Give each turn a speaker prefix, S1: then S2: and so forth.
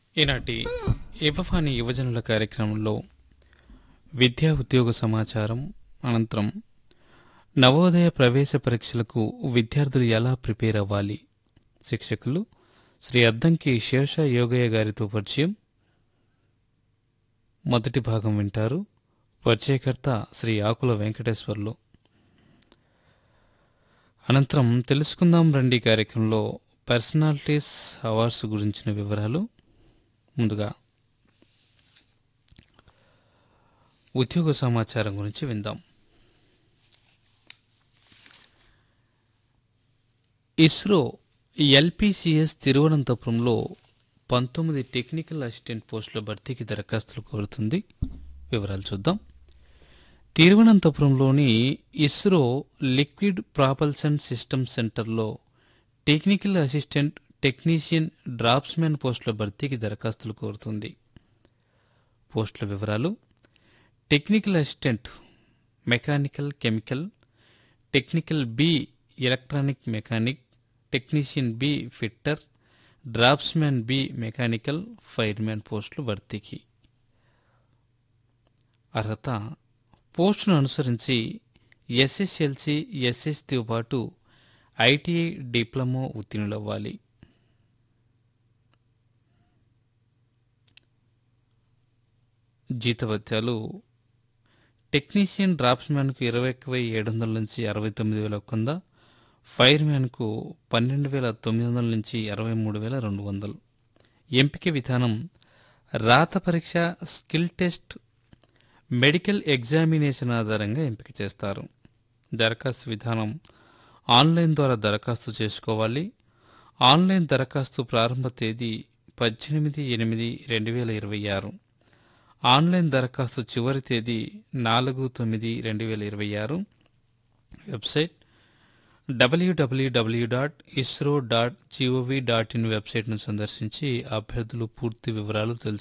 S1: ఈనాటి ఇవఫాని యువజనుల కార్యక్రమంలో విద్యా ఉద్యోగ సమాచారం అనంతరం నవోదయ ప్రవేశ పరీక్షలకు విద్యార్థులు ఎలా ప్రిపేర్ అవ్వాలి శిక్షకులు శ్రీ అద్దంకి శేష యోగయ్య గారితో పరిచయం మొదటి భాగం వింటారు పరిచయకర్త శ్రీ ఆకుల వెంకటేశ్వర్లు అనంతరం తెలుసుకుందాం రండి కార్యక్రమంలో పర్సనాలిటీస్ అవార్డ్స్ గురించిన వివరాలు ముందుగా ఉద్యోగ సమాచారం గురించి విందాం ఇస్రో ఎల్పిసిఎస్ తిరువనంతపురంలో పంతొమ్మిది టెక్నికల్ అసిస్టెంట్ పోస్టుల భర్తీకి దరఖాస్తులు కోరుతుంది వివరాలు చూద్దాం తిరువనంతపురంలోని ఇస్రో లిక్విడ్ ప్రాపల్సన్ సిస్టమ్ సెంటర్లో టెక్నికల్ అసిస్టెంట్ టెక్నీషియన్ డ్రాప్స్మెన్ పోస్టుల భర్తీకి దరఖాస్తులు కోరుతుంది పోస్టుల వివరాలు technical assistant mechanical chemical technical B electronic mechanic technician B fitter draftsmen B mechanical firemen పోస్టులు భర్తీకి అర్హత పోస్టును అనుసరించి ఎస్ఎస్ఎల్సి ఎస్ఎస్తో పాటు ఐటీఐ డిప్లొమా ఉత్తీర్ణులవ్వాలి జీతభత్యాలు టెక్నీషియన్ డ్రాప్స్మ్యాన్కు ఇరవై ఒక్క వెయ్యి ఏడు వందల నుంచి అరవై తొమ్మిది వేల ఒక్క వంద ఫైర్మ్యాన్కు పన్నెండు వేల తొమ్మిది వందల నుంచి అరవై మూడు వేల రెండు వందలు ఎంపిక విధానం రాత పరీక్ష స్కిల్ టెస్ట్ మెడికల్ ఎగ్జామినేషన్ ఆధారంగా ఎంపిక చేస్తారు దరఖాస్తు విధానం ఆన్లైన్ ద్వారా దరఖాస్తు చేసుకోవాలి ఆన్లైన్ దరఖాస్తు ప్రారంభ తేదీ పద్దెనిమిది ఎనిమిది రెండు వేల ఇరవై ఆరు ఆన్లైన్ దరఖాస్తు చివరి తేదీ నాలుగు తొమ్మిది రెండు వేల ఇరవై ఆరు website WWW dot ISRO dot GOV dot in వెబ్సైట్ను సందర్శించి అభ్యర్థులు పూర్తి వివరాలు తెలుసు